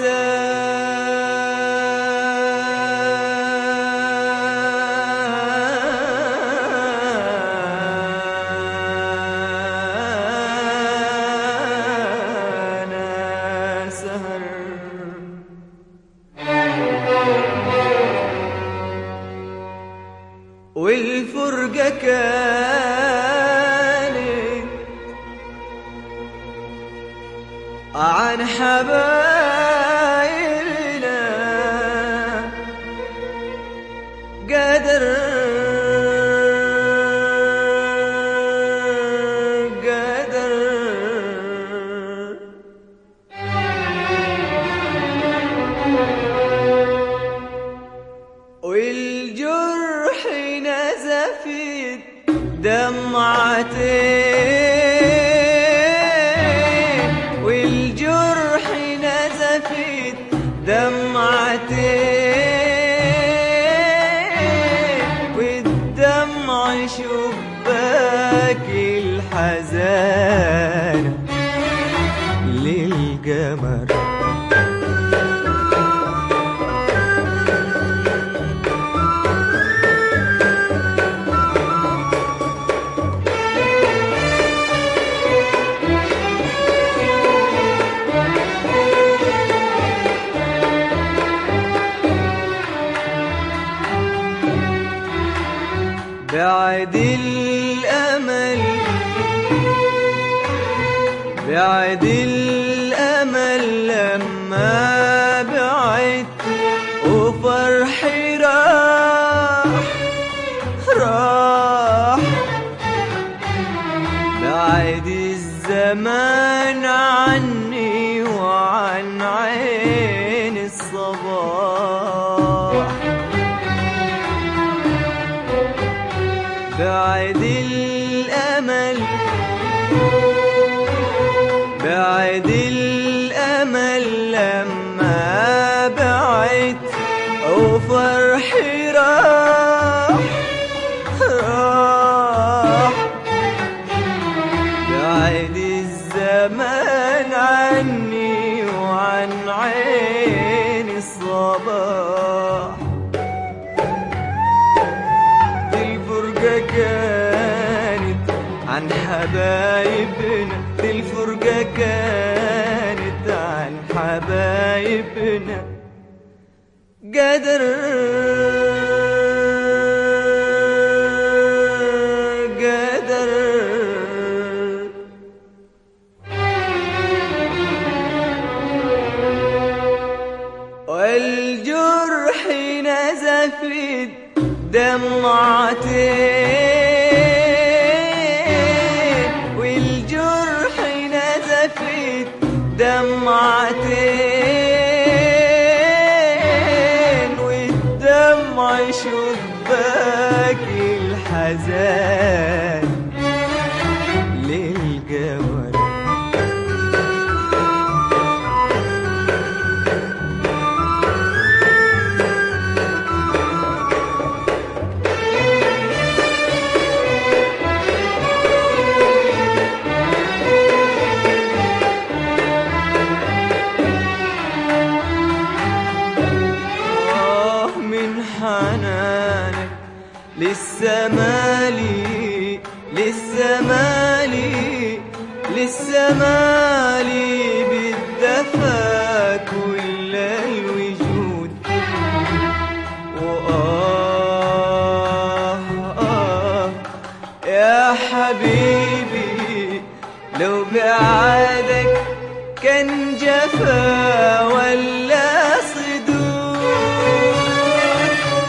نسانا سهر والفرقة كانت عن حبايبنا قدر قدر والجرح نزفت دمعتين والجرح نزفت دمعتين والدمع شباك الحزانة للقمر بعد الأمل بعد الأمل لما بعد وفرحي راح راح بعد الزمان عني وعن عين الصباح بعد الأمل بعد الأمل لما بعد وفرحي راح راح بعد الزمان عني وعن عين الصباح الفرقة كانت عن حبايبنا الفرقة كانت عن حبايبنا قدر قدر والجرح نزفت دمعتين والجرح نزفت دمعتين والدمع شباك الحزان للقمر آه من حنانك لسه مالي لسه مالي لسه مالي بالدفا كل الوجود وآه آه يا حبيبي لو بعادك كان جفا ولا صدود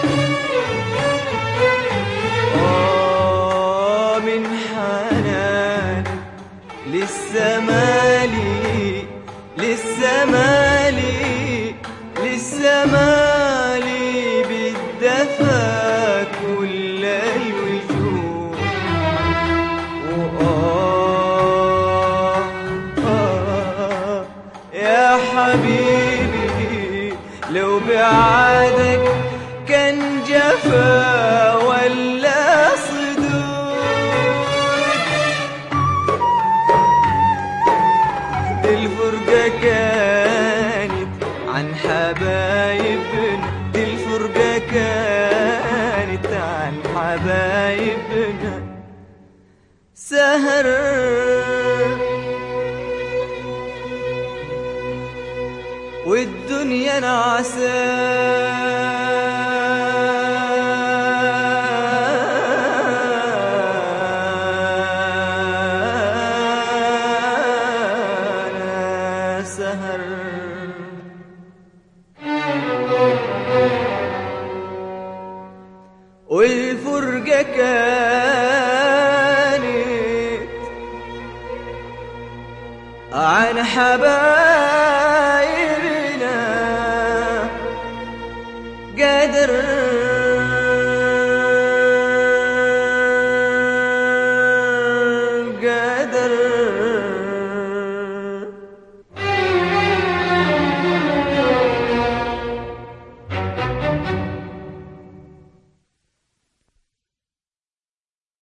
آه من حنان لسه مالي لسه مالي لسه مالي بالدفا كل الوجود وآه آه يا حبيبي لو بعادك كان جفا ولا صدود الفرقة كانت عن حبايبنا دي الفرقة كانت عن حبايبنا سهر والدنيا نعسانا سهر والفرقة كانت عن حبايبنا قدر